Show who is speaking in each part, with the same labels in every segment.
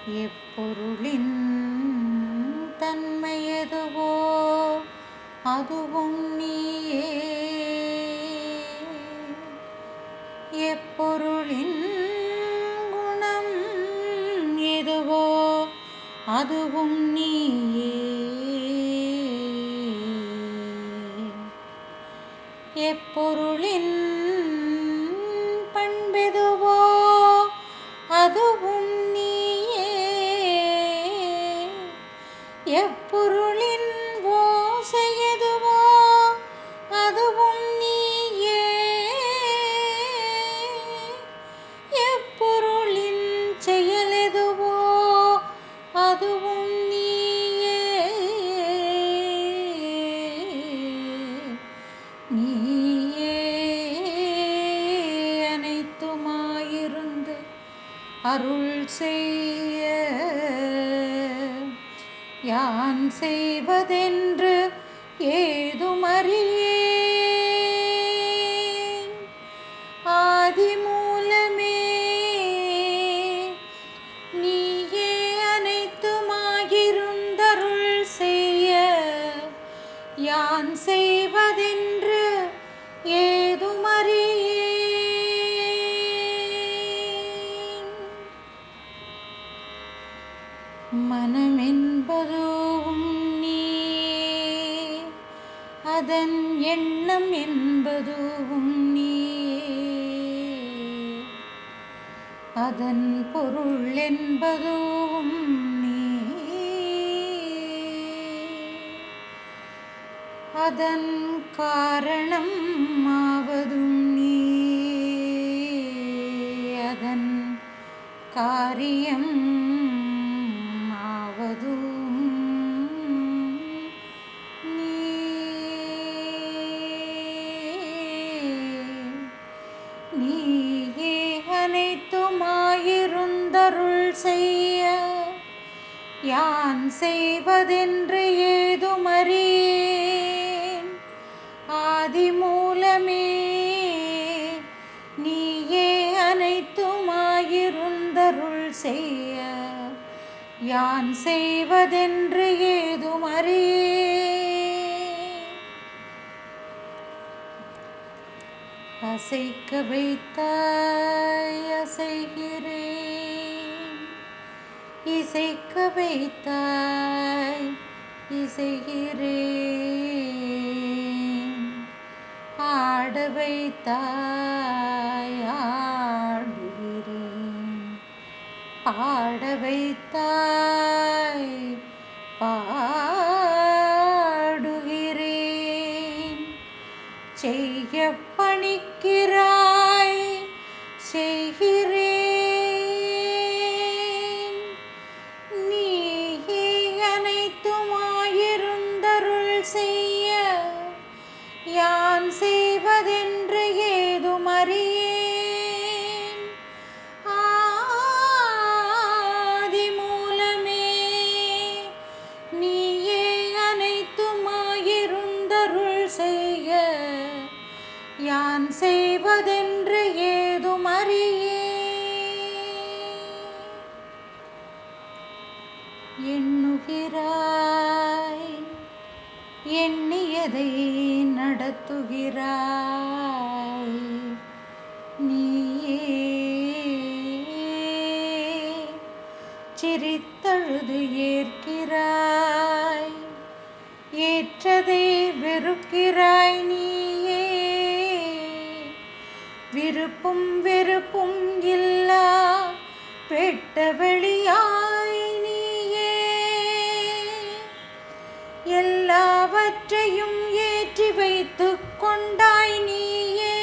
Speaker 1: எப்பொருளின் தன்மையதுவோ அதுவும் நீயே எப்பொருளின் குணம் எதுவோ அதுவும் நீயே எப்பொருளின் பண்பெதுவோ அதுவும் நீயே எப்பொருளின் ஓசையதுவோ அதுவும் நீயே எப்பொருளின் செயலெதுவோ அதுவும் நீயே நீயே அனைத்துமாயிருந்து அருள் செய்ய யான் செய்வதென்று ஏதுமறியேன் ஆதிமூலமே நீயே அனைத்துமாயிருந்தருள் செய்ய யான் செய்வதென்று ஏதுமறியேன் மனமென்பதுவும் நீயே அதன் எண்ணம் என்பதுவும் நீயே அதன் பொருள் என்பதுவும் நீயே அதன் காரணம் ஆவதும் நீயே அதன் காரியம் ஆவதும் நீயே அனைத்துமாயிருந்தருள் செய்ய யான் செய்வதென்று ஏதுமறியேன் ஆதிமூலமே நீயே அனைத்துமாயிருந்தருள் செய்ய யான் செய்வதென்று ஏதுமறியேன் அசைக்க வைத்தாய் அசைகிறேன் இசைக்க வைத்தாய் இசைகிறேன் ஆட வைத்தாய் ஆடுகிறேன் பாட வைத்தாய் பாடுகிறேன் செய்ய பணிக்கிறாய் செய்கிறேன் நீயே அனைத்துமாயிருந்தருள் செய்ய யான் செய்வதென்று ஏதுமறியேன் ஆதிமூலமே நீயே அனைத்துமாயிருந்தருள் செய்ய யான் செய்வதென்று ஏதுமறியேன் எண்ணுகிறாய் எண்ணியதை நடத்துகிறாய் நீயே சிரித்தழுது ஏற்கிறாய் ஏற்றதை வெறுக்கிறாய் நீயே விருப்பும் வெறுப்பும் இல்லா வெட்ட வெளியாய் நீயே எல்லாவற்றையும் ஏற்றி வைத்துக் கொண்டாய் நீயே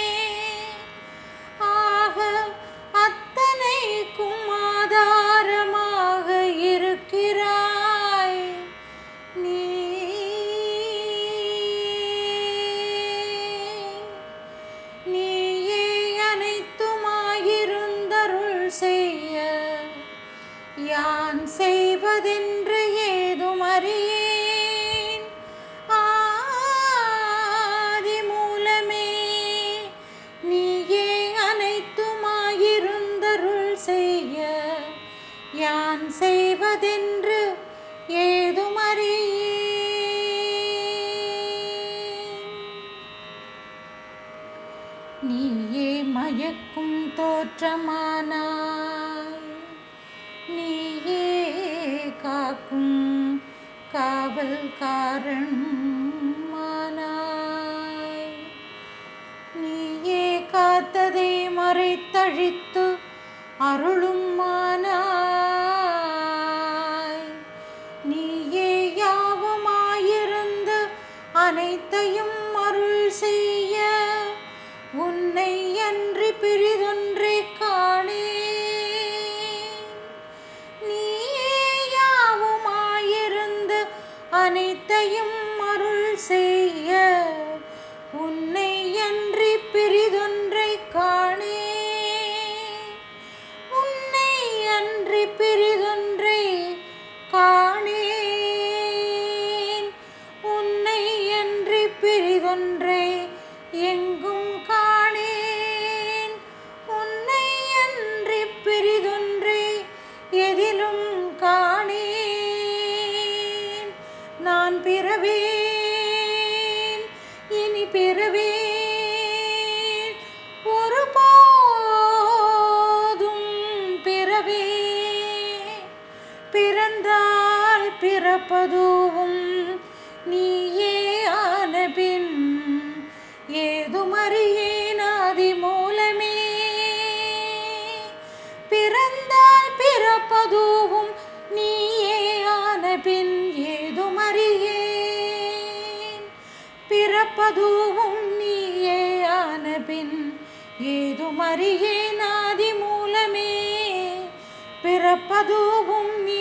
Speaker 1: ஆக அத்தனைக்கும் ஆதாரமாக இருக்கிறாய் நீ நீயே அனைத்துமாயிருந்தருள் செய்ய யான் செய்வதென்று ஏதுமறியேன் ஆதிமூலமே நீயே அனைத்துமாயிருந்தருள் செய்ய யான் செய்வதென்று ஏதுமறியேன் நீயே மயக்கும் தோற்றமானாய் நீயே காக்கும் காவல்காரனுமானாய் நீயே காத்ததை மறைத்தழித்து அருளுமானாய் நீயே யாவுமாயிருந்து அனைத்தையும் அருள் செய்ய உன்னை அன்றி பிரிதொன்றே காணேன் நீயே யாவுமாயிருந்து அனைத்தையும் அருள் செய்ய உன்னை அன்றி பிரிதொன்றை காணேன் உன்னை அன்றி பிரிதொன்றை காணேன் உன்னை அன்றி பிரிதொன்றை எங்கும் காணேன் உன்னை அன்றி பிரிதொன்றை எதிலும் காணேன் நான் பிறவேன் இனி பிறவேன் ஒருபோதும் பிறவேன் பிறந்தால் பிறப்பதுவும் நீயே ஆனபின் ஏதுமறியேன் ஆதி மூலமே பிறந்தால் பிறப்பதுவும் நீயே ஆனபின் ஏதுமறியேன் பிறப்பதுவும் நீயே ஆனபின் ஏதுமறியேன் ஆதி மூலமே பிறப்பதுவும் நீ